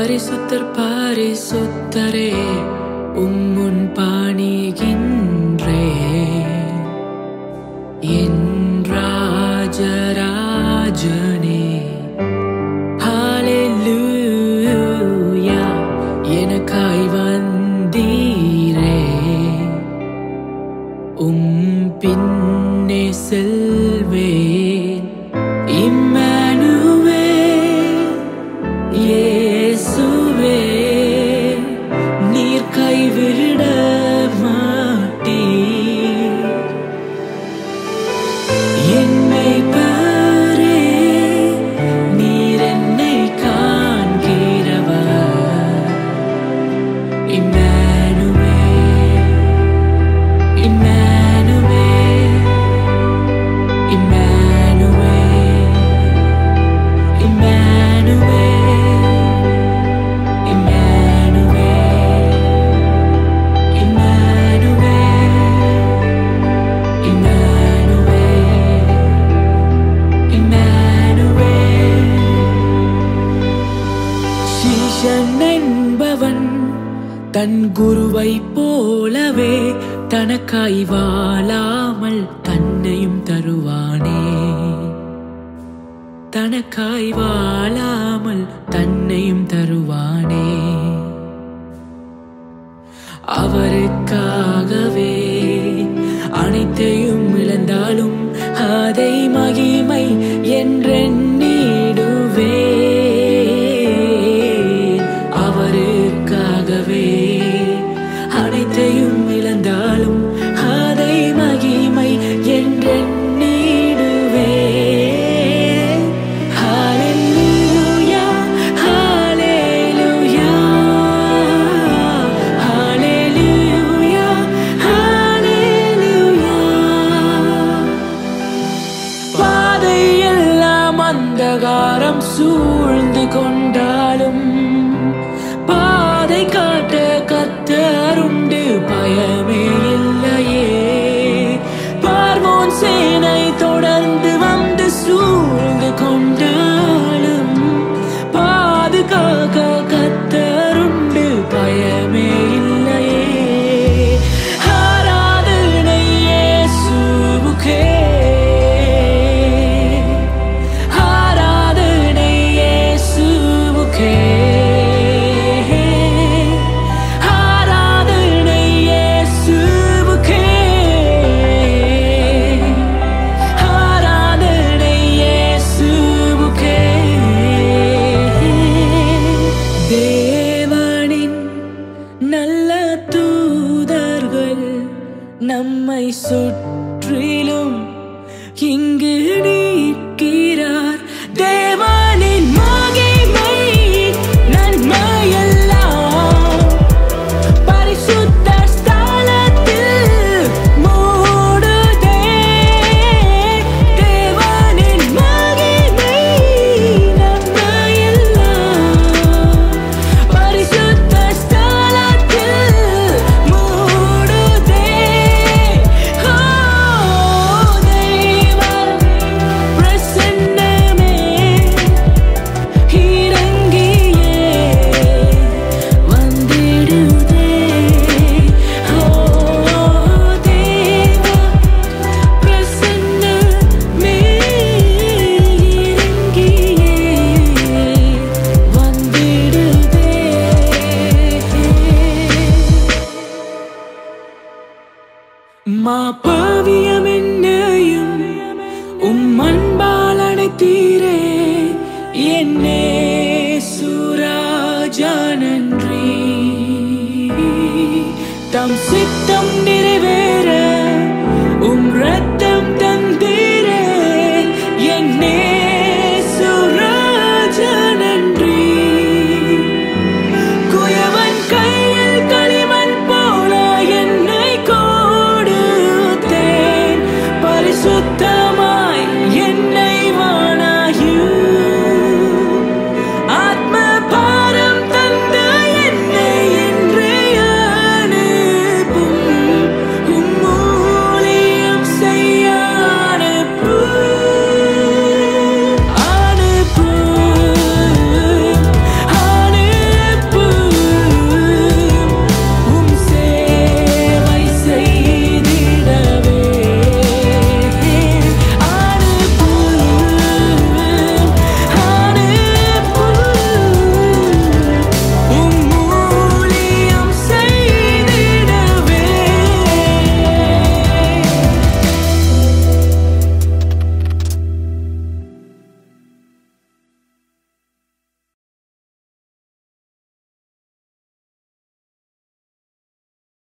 பரிசுத்தர் பரிசுத்தரே உம்முன் பாணிகின்றே என் ராஜராஜனே ஹalleluya எனக்காய் வந்தீரே உம் பின்னே செல்வேன் இம்மானுவே இயேசுவே நீர் கைவிட மாட்டீர் என்னை பாரே நீர் என்னை காண்கிறவர் இம்மானுவே இம்மானுவே இம்மானுவே இம்மானுவே இம்மானுவே இம்மானுவே இம்மானுவே இம்மானுவே சீஷன் என்பவன் தன் குருவை போலவே தனக்காய் வாழாமல் தன்னையும் தருவானே தனக்காய் வாழாமல் தன்னையும் தருவானே அவருக்காகவே அனைத்தையும் இழந்தாலும் அதை மகிமை என்றெண்ணிடுவே அவருக்காகவே அனைத்தையும் இழந்தாலும் அதை மகிமை என்றெண்ணிடுவே Hallelujah, hallelujah, hallelujah, hallelujah. பாதையெல்லாம் அந்தகாரம் சூழ்ந்து கொண்டாலும் பாதை காட்ட கத்தருண்டு பயமே இல்லையே பார்வோன் சேனை தொடர்ந்து வந்து சூழ்ந்து கொண்டாலும் பாதுகாக்க கத்தருண்டு பயமே இல்லையே ஆராதனை இயேசுவுக்கே ஆராதனை இயேசுவுக்கே ஆராதனை இயேசுவுக்கே ஆராதனை இயேசுவுக்கே தேவனின் நல்ல தூதர்கள் நம்மை சுற்றிலும் இங்கு நிற்கிறார் தேவனின் மகிமை நன்மையெல்லாம் பரிசுத்த ஸ்தலத்தில் மூடுதே தேவனின் மகிமை நன்மையெல்லாம் பரிசுத்த ஸ்தலத்தில் மூடுதே ஓ தேவ பிரசன்னமே இறங்கியே வந்திடுதே ஓ தேவ பிரசன்னமே இறங்கியே வந்திடுதே மா பாவியம் என்னையும் உம் அன்பால் அடைத்தீரே என்னே சுராஜா நன்றி தம் சித்தம் நிறைவேற உம் ரத்த